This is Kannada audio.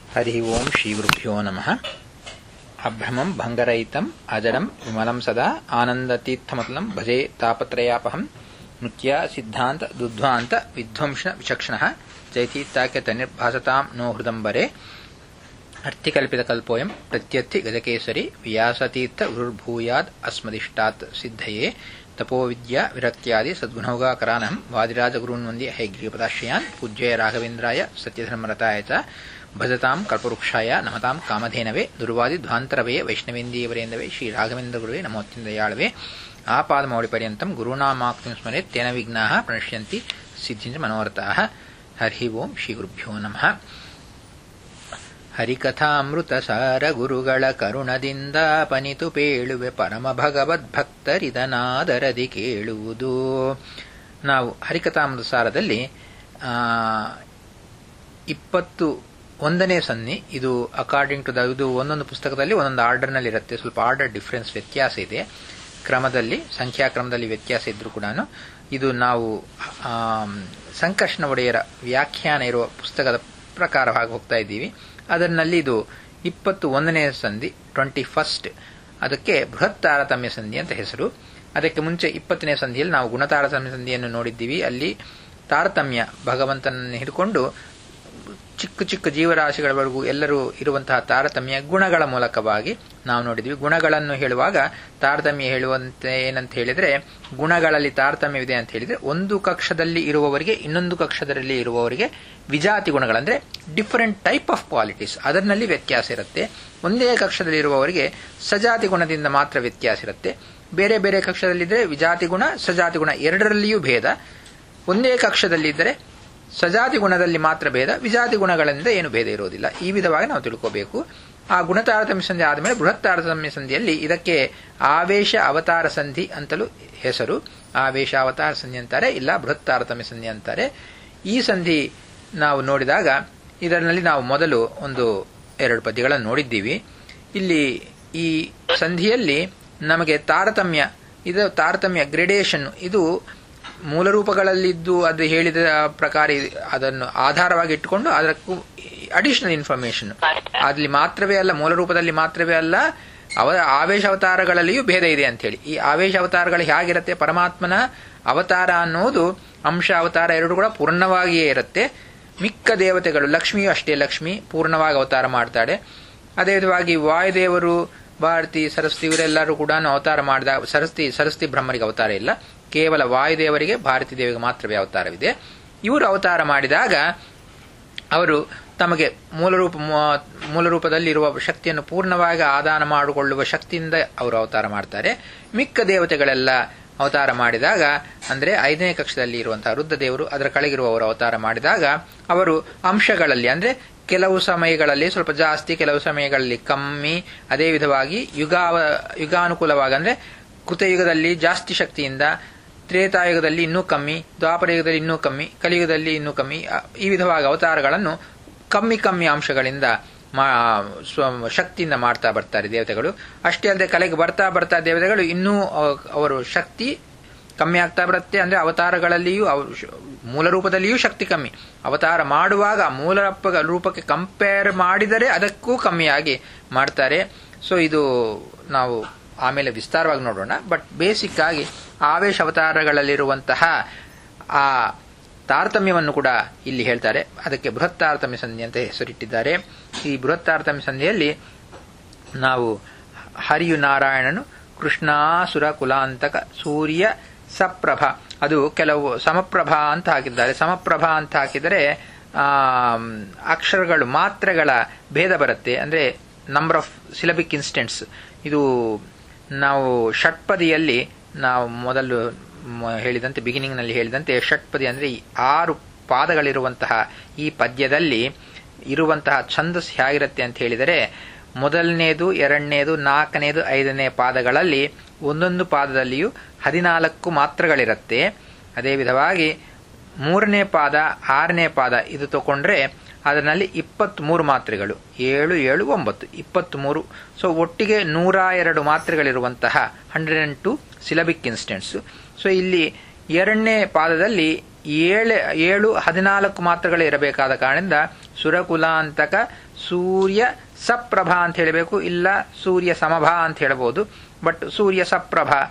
ಹರಿ ಓಂ ಶ್ರೀ ಗುರುಭ್ಯೋ ನಮಃ ಅಭ್ರಮಂ ಭಂಗರಹಿತಂ ಅಜಡಂ ವಿಮಲಂ ಸದಾ ಆನಂದತೀರ್ಥಮತಲಂ ಭಜೆ ತಾಪತ್ರಯಾಪಹಂ ನೃತ್ಯ ಸಿದ್ಧಾಂತ ದುಧ್ವಾಂತ ವಿಧ್ವಂಸನ ವಿಚಕ್ಷಣ ಜೈತೀರ್ಥಾಖ್ಯತ ನಿರ್ಭಾಸತಾಂ ನೋ ಹೃದಂಬರೆ ಅರ್ಥಿಕಲ್ಪಿತಕಲ್ಪೋಯಂ ಪ್ರತ್ಯರ್ಥಿ ಗಜಕೇಸರಿ ವ್ಯಾಸತೀರ್ಥ ಗುರುರ್ಭೂಯಾದ್ ಅಸ್ಮದಿಷ್ಟಾತ್ ಸಿದ್ಧಯೇ ತಪೋವಿದ್ಯಾ ವಿರಕ್ತ್ಯಾದಿ ಸದ್ಗುಣೌಗಾಕರಾನಹಂ ವಾದಿರಾಜಗುರುನ್ ವಂದ್ಯ ಹೈಗ್ರೀಪದಾಶ್ರಯಾನ್ ಪೂಜ್ಯ ರಾಘವೇಂದ್ರಾಯ ಸತ್ಯಧರ್ಮರತಾಯ ಚ ಭಜತಾಂ ಕಲ್ಪವೃಕ್ಷಾಯ ನಮತಾಂ ಕಾಮಧೇನವೇ ದುರ್ವಾದಿ ಧ್ವಾಂತರವೇ ವೈಷ್ಣವೇಂದೀಯವರೇಂದವೇ ಶ್ರೀ ರಾಘವೇಂದ್ರ ಗುರುವೇ ನಮೋತ್ಯಂದಯಾಳವೇ ಆಪಾದಮೌಳಿಪರ್ಯಂತಂ ಗುರುನಾಮಾಕ್ತಿಂ ಸ್ಮರೆ ತೇನ ವಿಘ್ನಾಃ ಪ್ರಣಶ್ಯಂತಿ ಸಿದ್ಧಿಂಚ ಮನೋರಥಾಃ ಹರಿ ಓಂ ಶ್ರೀ ಗುರುಭ್ಯೋ ನಮಃ ಹರಿಕಥಾಮೃತ ಸಾರ ಗುರುಗಳ ಕರುಣದಿಂದ ಪನಿತು ಪೇಳುವೆ ಪರಮ ಭಗವದ್ಭಕ್ತರಿದನಾದರದಿ ಕೇಳುವುದು ನಾವು ಹರಿಕಥಾಮೃತ ಸಾರದಲ್ಲಿ ಇಪ್ಪತ್ತು ಒಂದನೇ ಸನ್ನಿ ಇದು ಅಕಾರ್ಡಿಂಗ್ ಟು ದ ಇದು ಒಂದೊಂದು ಪುಸ್ತಕದಲ್ಲಿ ಒಂದೊಂದು ಆರ್ಡರ್ನಲ್ಲಿ ಇರುತ್ತೆ ಸ್ವಲ್ಪ ಆರ್ಡರ್ ಡಿಫ್ರೆನ್ಸ್ ವ್ಯತ್ಯಾಸ ಇದೆ ಕ್ರಮದಲ್ಲಿ ಸಂಖ್ಯಾಕ್ರಮದಲ್ಲಿ ವ್ಯತ್ಯಾಸ ಇದ್ರೂ ಕೂಡ ಇದು ನಾವು ಸಂಕರ್ಷಣ ಒಡೆಯರ ವ್ಯಾಖ್ಯಾನ ಇರುವ ಪುಸ್ತಕದ ಪ್ರಕಾರವಾಗಿ ಹೋಗ್ತಾ ಇದ್ದೀವಿ ಅದರಲ್ಲಿ ಇದು ಇಪ್ಪತ್ತು ಒಂದನೇ ಸಂಧಿ ಟ್ವೆಂಟಿ ಫಸ್ಟ್ ಅದಕ್ಕೆ ಬೃಹತ್ ತಾರತಮ್ಯ ಸಂಧಿ ಅಂತ ಹೆಸರು ಅದಕ್ಕೆ ಮುಂಚೆ ಇಪ್ಪತ್ತನೇ ಸಂಧಿಯಲ್ಲಿ ನಾವು ಗುಣತಾರತಮ್ಯ ಸಂಧಿಯನ್ನು ನೋಡಿದ್ದೀವಿ ಅಲ್ಲಿ ತಾರತಮ್ಯ ಭಗವಂತನನ್ನು ಹಿಡ್ಕೊಂಡು ಚಿಕ್ಕ ಚಿಕ್ಕ ಜೀವರಾಶಿಗಳವರೆಗೂ ಎಲ್ಲರೂ ಇರುವಂತಹ ತಾರತಮ್ಯ ಗುಣಗಳ ಮೂಲಕವಾಗಿ ನಾವು ನೋಡಿದ್ವಿ ಗುಣಗಳನ್ನು ಹೇಳುವಾಗ ತಾರತಮ್ಯ ಹೇಳುವಂತೆ ಏನಂತ ಹೇಳಿದ್ರೆ ಗುಣಗಳಲ್ಲಿ ತಾರತಮ್ಯವಿದೆ ಅಂತ ಹೇಳಿದ್ರೆ ಒಂದು ಕಕ್ಷದಲ್ಲಿ ಇರುವವರಿಗೆ ಇನ್ನೊಂದು ಕಕ್ಷದಲ್ಲಿ ಇರುವವರಿಗೆ ವಿಜಾತಿ ಗುಣಗಳಂದ್ರೆ ಡಿಫರೆಂಟ್ ಟೈಪ್ ಆಫ್ ಕ್ವಾಲಿಟೀಸ್ ಅದರಲ್ಲಿ ವ್ಯತ್ಯಾಸ ಇರುತ್ತೆ ಒಂದೇ ಕಕ್ಷದಲ್ಲಿ ಇರುವವರಿಗೆ ಸಜಾತಿ ಗುಣದಿಂದ ಮಾತ್ರ ವ್ಯತ್ಯಾಸ ಇರುತ್ತೆ ಬೇರೆ ಬೇರೆ ಕಕ್ಷದಲ್ಲಿದ್ದರೆ ವಿಜಾತಿ ಗುಣ ಸಜಾತಿ ಗುಣ ಎರಡರಲ್ಲಿಯೂ ಭೇದ ಒಂದೇ ಕಕ್ಷದಲ್ಲಿದ್ದರೆ ಸಜಾತಿ ಗುಣದಲ್ಲಿ ಮಾತ್ರ ಭೇದ ವಿಜಾತಿ ಗುಣಗಳಿಂದ ಏನು ಭೇದ ಇರೋದಿಲ್ಲ ಈ ವಿಧವಾಗಿ ನಾವು ತಿಳ್ಕೋಬೇಕು ಆ ಗುಣತಾರತಮ್ಯ ಸಂಧಿ ಆದಮೇಲೆ ಬೃಹತ್ ತಾರತಮ್ಯ ಸಂಧಿಯಲ್ಲಿ ಇದಕ್ಕೆ ಆವೇಶ ಅವತಾರ ಸಂಧಿ ಅಂತಲೂ ಹೆಸರು ಆವೇಶ ಅವತಾರ ಸಂಧಿ ಅಂತಾರೆ ಇಲ್ಲ ಬೃಹತ್ ತಾರತಮ್ಯ ಸಂಧಿ ಅಂತಾರೆ ಈ ಸಂಧಿ ನಾವು ನೋಡಿದಾಗ ಇದರಲ್ಲಿ ನಾವು ಮೊದಲು ಒಂದು ಎರಡು ಪದ್ಯಗಳನ್ನು ನೋಡಿದ್ದೀವಿ ಇಲ್ಲಿ ಈ ಸಂಧಿಯಲ್ಲಿ ನಮಗೆ ತಾರತಮ್ಯ ಇದು ತಾರತಮ್ಯ ಗ್ರೇಡೇಷನ್ ಇದು ಮೂಲ ರೂಪಗಳಲ್ಲಿದ್ದು ಅದು ಹೇಳಿದ ಪ್ರಕಾರ ಅದನ್ನು ಆಧಾರವಾಗಿ ಇಟ್ಟುಕೊಂಡು ಅದಕ್ಕೂ ಅಡಿಷನಲ್ ಇನ್ಫಾರ್ಮೇಶನ್ ಅಲ್ಲಿ ಮಾತ್ರವೇ ಅಲ್ಲ ಮೂಲ ರೂಪದಲ್ಲಿ ಮಾತ್ರವೇ ಅಲ್ಲ ಅವ ಆವೇಶ ಅವತಾರಗಳಲ್ಲಿಯೂ ಭೇದ ಇದೆ ಅಂತ ಹೇಳಿ ಈ ಆವೇಶ ಅವತಾರಗಳು ಹೇಗಿರುತ್ತೆ ಪರಮಾತ್ಮನ ಅವತಾರ ಅನ್ನೋದು ಅಂಶ ಅವತಾರ ಎರಡು ಕೂಡ ಪೂರ್ಣವಾಗಿಯೇ ಇರುತ್ತೆ ಮಿಕ್ಕ ದೇವತೆಗಳು ಲಕ್ಷ್ಮಿಯೂ ಅಷ್ಟೇ ಲಕ್ಷ್ಮಿ ಪೂರ್ಣವಾಗಿ ಅವತಾರ ಮಾಡ್ತಾಳೆ ಅದೇ ವಿಧವಾಗಿ ವಾಯುದೇವರು ಭಾರತಿ ಸರಸ್ವತಿ ಇವರೆಲ್ಲರೂ ಕೂಡ ಅವತಾರ ಮಾಡಿದಾಗ ಸರಸ್ವತಿ ಸರಸ್ವತಿ ಬ್ರಹ್ಮರಿಗೆ ಅವತಾರ ಇಲ್ಲ ಕೇವಲ ವಾಯುದೇವರಿಗೆ ಭಾರತೀ ದೇವಿಗೆ ಮಾತ್ರವೇ ಅವತಾರವಿದೆ ಇವರು ಅವತಾರ ಮಾಡಿದಾಗ ಅವರು ತಮಗೆ ಮೂಲರೂಪ ಮೂಲರೂಪದಲ್ಲಿರುವ ಶಕ್ತಿಯನ್ನು ಪೂರ್ಣವಾಗಿ ಆದಾನ ಮಾಡಿಕೊಳ್ಳುವ ಶಕ್ತಿಯಿಂದ ಅವರು ಅವತಾರ ಮಾಡ್ತಾರೆ ಮಿಕ್ಕ ದೇವತೆಗಳೆಲ್ಲ ಅವತಾರ ಮಾಡಿದಾಗ ಅಂದರೆ ಐದನೇ ಕಕ್ಷದಲ್ಲಿ ಇರುವಂತಹ ರುದ್ಧ ದೇವರು ಅದರ ಕೆಳಗಿರುವವರು ಅವತಾರ ಮಾಡಿದಾಗ ಅವರು ಅಂಶಗಳಲ್ಲಿ ಅಂದರೆ ಕೆಲವು ಸಮಯಗಳಲ್ಲಿ ಸ್ವಲ್ಪ ಜಾಸ್ತಿ ಕೆಲವು ಸಮಯಗಳಲ್ಲಿ ಕಮ್ಮಿ ಅದೇ ವಿಧವಾಗಿ ಯುಗಾವ ಯುಗಾನುಕೂಲವಾಗಿ ಅಂದರೆ ಕೃತಯುಗದಲ್ಲಿ ಜಾಸ್ತಿ ಶಕ್ತಿಯಿಂದ ತ್ರೇತಾಯುಗದಲ್ಲಿ ಇನ್ನೂ ಕಮ್ಮಿ ದ್ವಾಪರಯುಗದಲ್ಲಿ ಇನ್ನೂ ಕಮ್ಮಿ ಕಲಿಯುಗದಲ್ಲಿ ಇನ್ನೂ ಕಮ್ಮಿ ಈ ವಿಧವಾಗಿ ಅವತಾರಗಳನ್ನು ಕಮ್ಮಿ ಕಮ್ಮಿ ಅಂಶಗಳಿಂದ ಶಕ್ತಿಯಿಂದ ಮಾಡ್ತಾ ಬರ್ತಾರೆ ದೇವತೆಗಳು ಅಷ್ಟೇ ಅಲ್ಲದೆ ಕಲೆಗೆ ಬರ್ತಾ ಬರ್ತಾ ದೇವತೆಗಳು ಇನ್ನೂ ಅವರು ಶಕ್ತಿ ಕಮ್ಮಿ ಆಗ್ತಾ ಬರುತ್ತೆ ಅಂದ್ರೆ ಅವತಾರಗಳಲ್ಲಿಯೂ ಮೂಲ ರೂಪದಲ್ಲಿಯೂ ಶಕ್ತಿ ಕಮ್ಮಿ ಅವತಾರ ಮಾಡುವಾಗ ಮೂಲ ರೂಪಕ್ಕೆ ಕಂಪೇರ್ ಮಾಡಿದರೆ ಅದಕ್ಕೂ ಕಮ್ಮಿಯಾಗಿ ಮಾಡ್ತಾರೆ ಸೊ ಇದು ನಾವು ಆಮೇಲೆ ವಿಸ್ತಾರವಾಗಿ ನೋಡೋಣ ಬಟ್ ಬೇಸಿಕ್ ಆಗಿ ಆವೇಶ ಅವತಾರಗಳಲ್ಲಿರುವಂತಹ ಆ ತಾರತಮ್ಯವನ್ನು ಕೂಡ ಇಲ್ಲಿ ಹೇಳ್ತಾರೆ ಅದಕ್ಕೆ ಬೃಹತ್ ತಾರತಮ್ಯ ಸಂಧಿ ಅಂತ ಹೆಸರಿಟ್ಟಿದ್ದಾರೆ ಈ ಬೃಹತ್ ತಾರತಮ್ಯ ಸಂಧಿಯಲ್ಲಿ ನಾವು ಹರಿಯು ನಾರಾಯಣನು ಕೃಷ್ಣಾಸುರ ಕುಲಾಂತಕ ಸೂರ್ಯ ಸಪ್ರಭ ಅದು ಕೆಲವು ಸಮಪ್ರಭಾ ಅಂತ ಹಾಕಿದ್ದಾರೆ ಸಮಪ್ರಭಾ ಅಂತ ಹಾಕಿದರೆ ಅಕ್ಷರಗಳು ಮಾತ್ರೆಗಳ ಭೇದ ಬರುತ್ತೆ ಅಂದ್ರೆ ನಂಬರ್ ಆಫ್ ಸಿಲಬಿಕ್ ಇನ್ಸ್ಟೆಂಟ್ಸ್ ಇದು ನಾವು ಷಟ್ಪದಿಯಲ್ಲಿ ನಾವು ಮೊದಲು ಹೇಳಿದಂತೆ ಬಿಗಿನಿಂಗ್ನಲ್ಲಿ ಹೇಳಿದಂತೆ ಷಟ್ಪದಿ ಅಂದರೆ ಆರು ಪಾದಗಳಿರುವಂತಹ ಈ ಪದ್ಯದಲ್ಲಿ ಇರುವಂತಹ ಛಂದಸ್ ಹೇಗಿರುತ್ತೆ ಅಂತ ಹೇಳಿದರೆ ಮೊದಲನೇದು ಎರಡನೇದು ನಾಲ್ಕನೇದು ಐದನೇ ಪಾದಗಳಲ್ಲಿ ಒಂದೊಂದು ಪಾದದಲ್ಲಿಯೂ ಹದಿನಾಲ್ಕು ಮಾತ್ರಗಳಿರುತ್ತೆ ಅದೇ ವಿಧವಾಗಿ ಮೂರನೇ ಪಾದ ಆರನೇ ಪಾದ ಇದು ತಗೊಂಡ್ರೆ ಅದರಲ್ಲಿ ಇಪ್ಪತ್ತ್ಮೂರು ಮಾತ್ರೆಗಳು ಏಳು ಏಳು ಒಂಬತ್ತು ಇಪ್ಪತ್ತ್ಮೂರು ಸೊ ಒಟ್ಟಿಗೆ ನೂರ ಎರಡು ಮಾತ್ರೆಗಳಿರುವಂತಹ hundred and two syllabic instants so ಇಲ್ಲಿ ಎರಡನೇ ಪಾದದಲ್ಲಿ ಏಳು ಏಳು ಹದಿನಾಲ್ಕು ಮಾತ್ರೆಗಳು ಇರಬೇಕಾದ ಕಾರಣದಿಂದ ಸುರಕುಲಾಂತಕ ಸೂರ್ಯ ಸಪ್ರಭಾ ಅಂತ ಹೇಳಬೇಕು ಇಲ್ಲ ಸೂರ್ಯ ಸಮಭಾ ಅಂತ ಹೇಳ್ಬೋದು ಬಟ್ ಸೂರ್ಯ ಸಪ್ರಭಾ